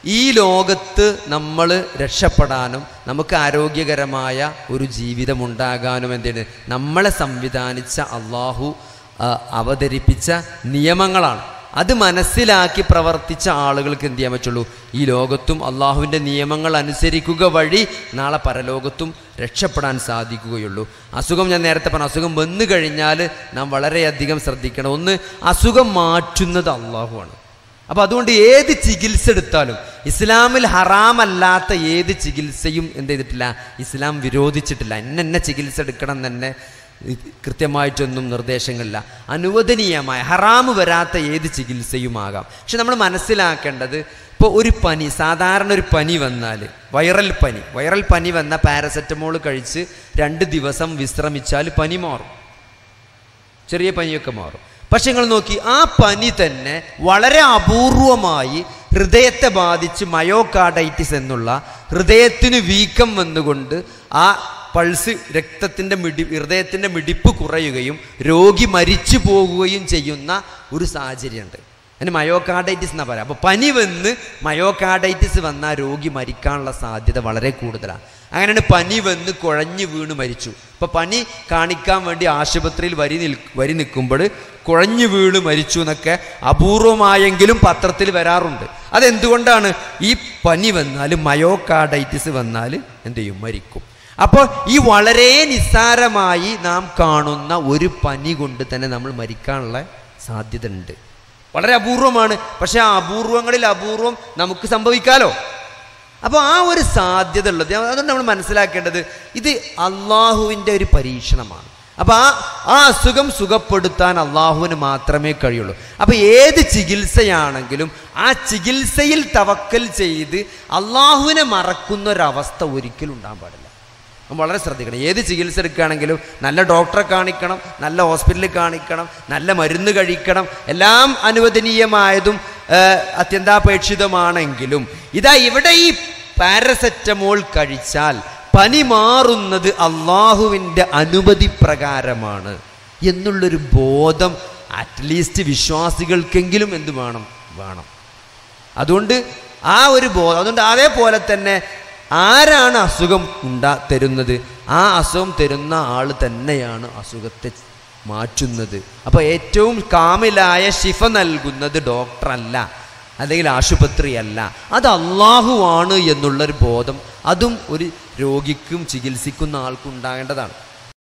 ഈ ലോകത്ത് നമ്മൾ രക്ഷപ്പെടാനും നമുക്ക് ആരോഗ്യകരമായ ഒരു ജീവിതം ഉണ്ടാകാനും എന്താണ് നമ്മളെ സംവിധാനിച്ച അള്ളാഹു ആ, അവതരിപ്പിച്ച നിയമങ്ങളാണ് അത് മനസ്സിലാക്കി പ്രവർത്തിച്ച ആളുകൾക്ക് എന്ത് ചെയ്യാൻ പറ്റുള്ളൂ ഈ ലോകത്തും അള്ളാഹുവിൻ്റെ നിയമങ്ങൾ അനുസരിക്കുക വഴി നാളെ പരലോകത്തും രക്ഷപ്പെടാൻ സാധിക്കുകയുള്ളൂ അസുഖം ഞാൻ നേരത്തെ പറഞ്ഞു അസുഖം വന്നു കഴിഞ്ഞാൽ നാം വളരെയധികം ശ്രദ്ധിക്കണം ഒന്ന് അസുഖം മാറ്റുന്നത് അള്ളാഹുവാണ് അപ്പോൾ അതുകൊണ്ട് ഏത് ചികിത്സ എടുത്താലും ഇസ്ലാമിൽ ഹറാമല്ലാത്ത ഏത് ചികിത്സയും എന്ത് ചെയ്തിട്ടില്ല ഇസ്ലാം വിരോധിച്ചിട്ടില്ല എന്നെ എന്നെ ചികിത്സ എടുക്കണം എന്ന് തന്നെ ഇത് കൃത്യമായിട്ടൊന്നും നിർദ്ദേശങ്ങളില്ല അനുവദനീയമായ ഹറാമ് വരാത്ത ഏത് ചികിത്സയുമാകാം പക്ഷെ നമ്മൾ മനസ്സിലാക്കേണ്ടത് ഇപ്പോൾ ഒരു പനി സാധാരണ ഒരു പനി വന്നാൽ വൈറൽ പനി വൈറൽ പനി വന്ന പാരസെറ്റമോൾ കഴിച്ച് രണ്ട് ദിവസം വിശ്രമിച്ചാൽ പനി മാറും ചെറിയ പനിയൊക്കെ മാറും പക്ഷെ നിങ്ങൾ നോക്കി ആ പനി തന്നെ വളരെ അപൂർവമായി ഹൃദയത്തെ ബാധിച്ച് മയോകാർഡൈറ്റിസ് എന്നുള്ള ഹൃദയത്തിന് വീക്കം വന്നുകൊണ്ട് ആ പൾസ് രക്തത്തിൻ്റെ മിടി ഹൃദയത്തിൻ്റെ മിടിപ്പ് കുറയുകയും രോഗി മരിച്ചു പോകുകയും ചെയ്യുന്ന ഒരു സാഹചര്യമുണ്ട് അതിന് മയോകാർഡൈറ്റിസ് എന്നാ പറയാം അപ്പോൾ പനി വന്ന് മയോകാർഡൈറ്റിസ് വന്നാൽ രോഗി മരിക്കാനുള്ള സാധ്യത വളരെ കൂടുതലാണ് അങ്ങനെയാണ് പനി വന്ന് കുഴഞ്ഞു വീണ് മരിച്ചു ഇപ്പോൾ പനി കാണിക്കാൻ വേണ്ടി ആശുപത്രിയിൽ വരി നിൽ വരി നിൽക്കുമ്പോൾ കുഴഞ്ഞു വീണ് മരിച്ചു എന്നൊക്കെ അപൂർവമായെങ്കിലും പത്രത്തിൽ വരാറുണ്ട് അതെന്തുകൊണ്ടാണ് ഈ പനി വന്നാൽ മയോകാർഡൈറ്റിസ് വന്നാൽ എന്ത് ചെയ്യും മരിക്കും അപ്പോൾ ഈ വളരെ നിസ്സാരമായി നാം കാണുന്ന ഒരു പനി കൊണ്ട് തന്നെ നമ്മൾ മരിക്കാനുള്ള സാധ്യത ഉണ്ട് വളരെ അപൂർവമാണ് പക്ഷെ ആ അപൂർവങ്ങളിൽ അപൂർവം നമുക്ക് സംഭവിക്കാലോ അപ്പോൾ ആ ഒരു സാധ്യത ഉള്ളത് അതുകൊണ്ട് നമ്മൾ മനസ്സിലാക്കേണ്ടത് ഇത് അള്ളാഹുവിൻ്റെ ഒരു പരീക്ഷണമാണ് അപ്പോൾ ആ ആ അസുഖം സുഖപ്പെടുത്താൻ അള്ളാഹുവിന് മാത്രമേ കഴിയുള്ളൂ അപ്പോൾ ഏത് ചികിത്സയാണെങ്കിലും ആ ചികിത്സയിൽ തവക്കൽ ചെയ്ത് അള്ളാഹുവിനെ മറക്കുന്ന ഒരവസ്ഥ ഒരിക്കലും ഉണ്ടാകാൻ പാടില്ല നമ്മൾ വളരെ ശ്രദ്ധിക്കണം ഏത് ചികിത്സ എടുക്കുകയാണെങ്കിലും നല്ല ഡോക്ടറെ കാണിക്കണം നല്ല ഹോസ്പിറ്റലിൽ കാണിക്കണം നല്ല മരുന്ന് കഴിക്കണം എല്ലാം അനുവദനീയമായതും ഏഹ്, അത്യന്താപേക്ഷിതമാണെങ്കിലും ഇതാ ഇവിടെ ഈ പാരസെറ്റമോൾ കഴിച്ചാൽ പനി മാറുന്നത് അള്ളാഹുവിൻ്റെ അനുമതി പ്രകാരമാണ് എന്നുള്ളൊരു ബോധം അറ്റ്ലീസ്റ്റ് വിശ്വാസികൾക്കെങ്കിലും എന്ത് വേണം വേണം അതുകൊണ്ട് ആ ഒരു ബോധം അതുകൊണ്ട് അതേപോലെ തന്നെ ആരാണ് അസുഖം ഉണ്ടാ തരുന്നത് ആ അസുഖം തരുന്ന ആൾ തന്നെയാണ് അസുഖത്തെ മാറ്റുന്നത് അപ്പോൾ ഏറ്റവും കാമിലായ ശിഫ നൽകുന്നത് ഡോക്ടറല്ല അല്ലെങ്കിൽ ആശുപത്രിയല്ല അത് അള്ളാഹുവാണ് എന്നുള്ളൊരു ബോധം അതും ഒരു രോഗിക്കും ചികിത്സിക്കുന്ന ആൾക്കും ഉണ്ടാകേണ്ടതാണ്